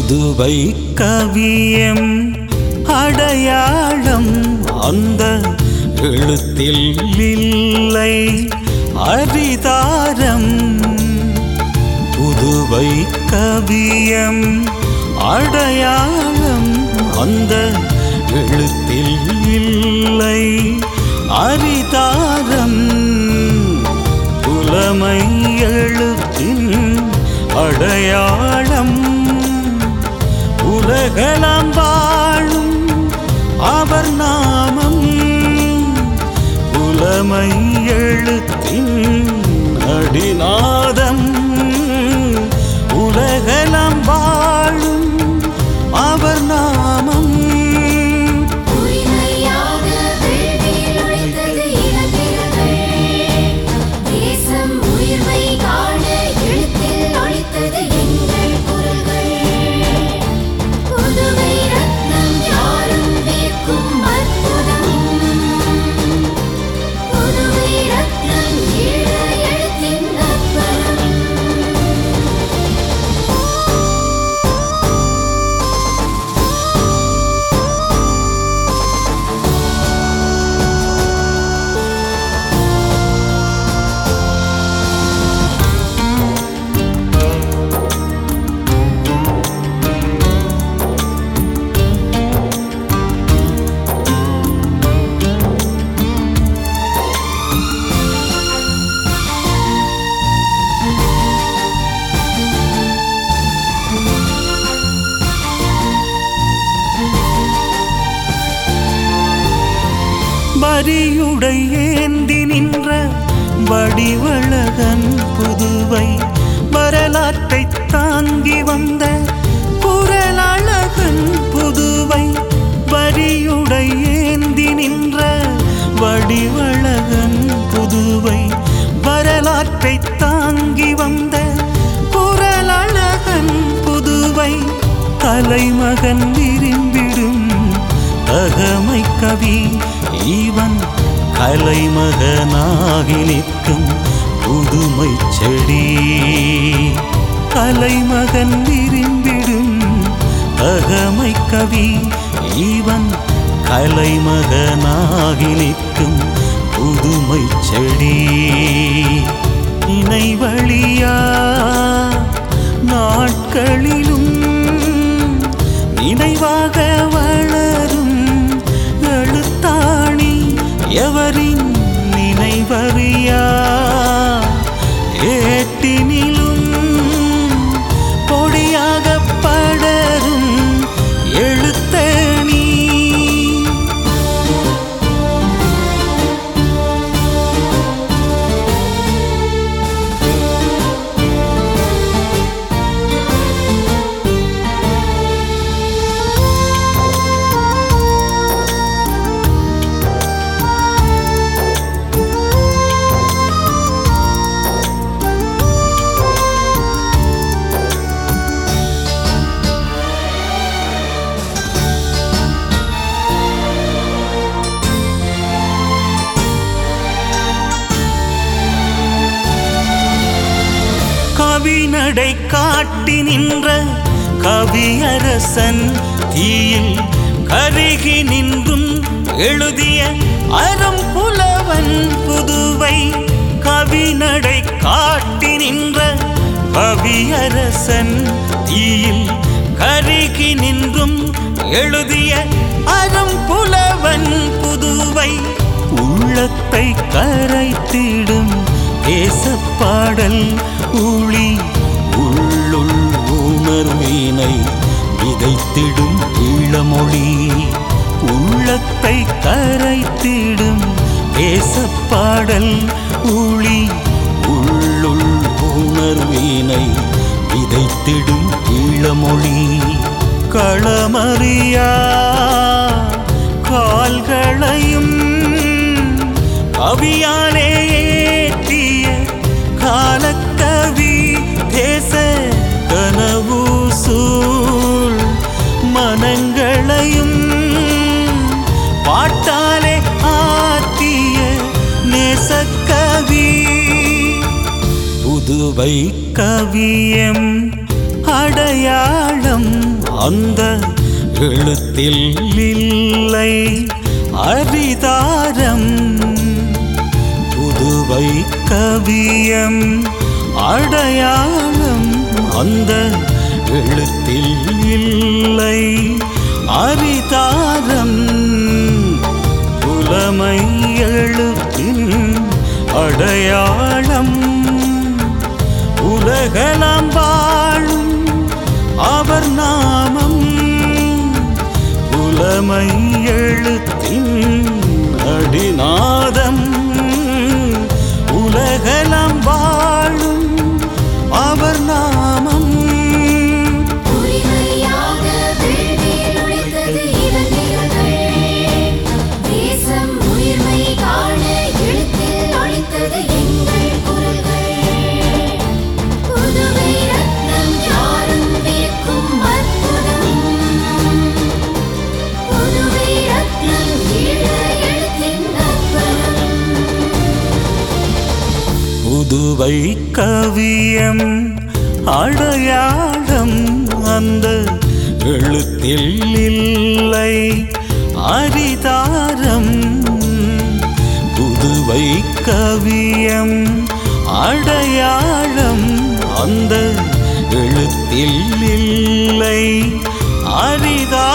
புதுவை கவியம் அடையாளம் அந்த எழுத்தில் இல்லை அரிதாரம் புதுவை கவியம் அடையாளம் அந்த எழுத்தில் இல்லை அரிதாரம் புலமை எழுத்தின் அடையாளம் உலகலாம் வாழும் அவர் நாமம் புலமை எழுத்தின் அடிநாதம் உலகலாம் வாழும் அவர் நாமம் உரிமையாக வேள்வியில் உழைத்தது இனத்திரர்கள். தேசம் உயிர்மை காண எழுத்தில் ஒலித்தது எங்கள் குரல்கள். புதுமை ரத்னம் யாரும் வியக்கும் அற்புதம். புதுமை ரத்னம் ஈழ எழுத்தின் அற்புதம் வரியுடை ஏந்தி நின்ற வடிவழகன் புதுவை வரலாற்றை தாங்கி வந்த குரலழகன் புதுவை வரியுடை ஏந்தி நின்ற வடிவழகன் புதுவை வரலாற்றை தாங்கி வந்த குரலழகன் புதுவை கலைமகன் விரும்பிடும் அகமை கவி இவன் கலைமகனாகி நிற்கும் புதுமை செடி கலைமகன் விரும்பிடும் அகமை கவி இவன் கலைமகனாகி நிற்கும் புதுமை செடி நினைவழியா நாட்களிலும் நினைவாக வளரும் எழுத்தாணி எவரின் நினைவறியா ஏட்டினிலும் பொடியாக படரும் எழுத்தணி கவிநடை காட்டி நின்ற கவியரசன் தீயில் கருகி நின்றும் எழுதிய அறம் புலவன் புதுவை கவிநடை காட்டி நின்ற கவியரசன் தீயில் கருகி நின்றும் எழுதிய அறம் புலவன் புதுவை உள்ளத்தை கரைத்திடும் தேசப்பாடல் ஊழி உள்ளுள் உணர்வினை விதைத்திடும் ஈழமொழி உள்ளத்தை கரைத்திடும் தேசப்பாடல் ஊழி உள்ளுள் உணர்வினை விதைத்திடும் ஈழமொழி களமறியா கால்களையும் கவியாலே ஏற்றிய காலக்கவி தேச கனவு சூழ் மனங்களையும் பாட்டாலே ஆற்றிய நேசக்கவி புதுவை கவியம் அடையாளம் அந்த எழுத்தில் இல்லை அரிதாரம் புதுவை கவியம் அடையாளம் அந்த எழுத்தில் இல்லை அரிதாரம் புலமை எழுத்தின் அடையாளம் உலகலாம் வாழும் அவர் நாமம் புலமை எழுத்தின் அடிநாதம் உலகலாம் வாழும் அவர் நாமம் உரிமையாக வேள்வியில் உழைத்தது இளைஞர்கள். தேசம் உயிர்மை காண எழுத்தில் ஒலித்தது எங்கள் குரல்கள். புதுவை ரத்னம் யாரும் வியக்கும் அற்புதம். புதுவை ரத்னம் ஈழ எழுத்தின் அற்புதம். புதுவை கவியம் அடையாளம் அந்த எழுத்தில் இல்லை அரிதாரம் புதுவை கவியம் அடையாளம் அந்த எழுத்தில் இல்லை அரிதாரம்